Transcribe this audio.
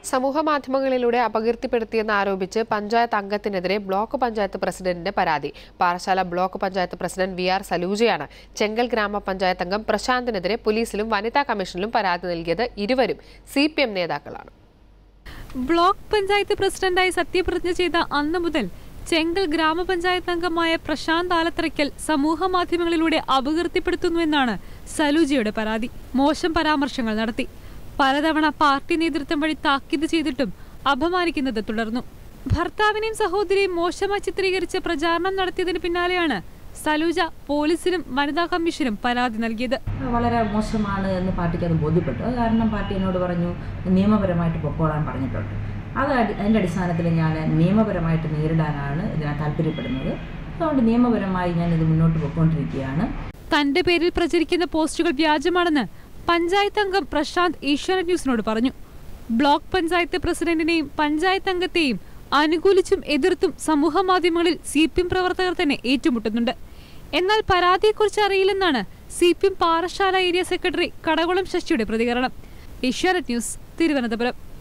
സമൂഹമാധ്യമങ്ങളിലൂടെ അപകീർത്തിപ്പെടുത്തിയെന്ന് ആരോപിച്ച് പഞ്ചായത്ത് അംഗത്തിനെതിരെ ബ്ലോക്ക് പഞ്ചായത്ത് പ്രസിഡന്റിന്റെ പരാതി Parassala block panchayat president V R സലൂജയാണ് ചെങ്കൽ ഗ്രാമപഞ്ചായത്ത് അംഗം പ്രശാന്തിനെതിരെ പോലീസിലും വനിതാ കമ്മീഷനിലും പരാതി നൽകിയത് ഇരുവരും സി പി എം നേതാക്കളാണ് ബ്ലോക്ക് പഞ്ചായത്ത് പ്രസിഡന്റായി സത്യപ്രതിജ്ഞ ചെയ്ത അന്ന് മുതൽ ചെങ്കൽ ഗ്രാമപഞ്ചായത്ത് അംഗമായ പ്രശാന്ത് ആലത്തറയ്ക്കൽ സമൂഹ മാധ്യമങ്ങളിലൂടെ അപകീർത്തിപ്പെടുത്തുന്നുവെന്നാണ് സലൂജിയുടെ പരാതി മോശം പരാമർശങ്ങൾ നടത്തി പലതവണ പാർട്ടി നേതൃത്വം വഴി താക്കീത് ചെയ്തിട്ടും അപമാനിക്കുന്നത് തുടർന്നു ഭർത്താവിനെയും സഹോദരിയും മോശമായി ചിത്രീകരിച്ച് പ്രചാരണം നടത്തിയതിന് പിന്നാലെയാണ് സലൂജ പോലീസിനും വനിതാ കമ്മീഷനും പരാതി നൽകിയത് വളരെ മോശമാണ് എന്ന് പാർട്ടിക്ക് അത് ബോധ്യപ്പെട്ടു അത് കാരണം പാർട്ടി എന്നോട് പറഞ്ഞു നിയമപരമായിട്ട് പൊക്കോളാൻ പറഞ്ഞിട്ടുണ്ട് അത് അടി- അതിൻ്റെ അടിസ്ഥാനത്തിൽ ഞാൻ നിയമപരമായിട്ട് നേരിടാനാണ് ഇതിനെ താല്പര്യപ്പെടുന്നത് അതുകൊണ്ട് നിയമപരമായി ഞാൻ ഇത് മുന്നോട്ട് പോയിക്കൊണ്ടിരിക്കുകയാണ് തന്റെ പേരിൽ പ്രചരിക്കുന്ന പോസ്റ്റുകൾ വ്യാജമാണെന്ന് പഞ്ചായത്ത് അംഗം പ്രശാന്ത് ഏഷ്യാനെറ്റ് ന്യൂസിനോട് പറഞ്ഞു ബ്ലോക്ക് പഞ്ചായത്ത് പ്രസിഡന്റിനെയും പഞ്ചായത്ത് അംഗത്തെയും അനുകൂലിച്ചും എതിർത്തും സമൂഹ മാധ്യമങ്ങളിൽ സി പി എം പ്രവർത്തകർ തന്നെ ഏറ്റുമുട്ടുന്നുണ്ട് എന്നാൽ പരാതിയെക്കുറിച്ച് അറിയില്ലെന്നാണ് C P M Parassala area secretary Kadakulam ശശിയുടെ പ്രതികരണം ഏഷ്യാനെറ്റ് ന്യൂസ് തിരുവനന്തപുരം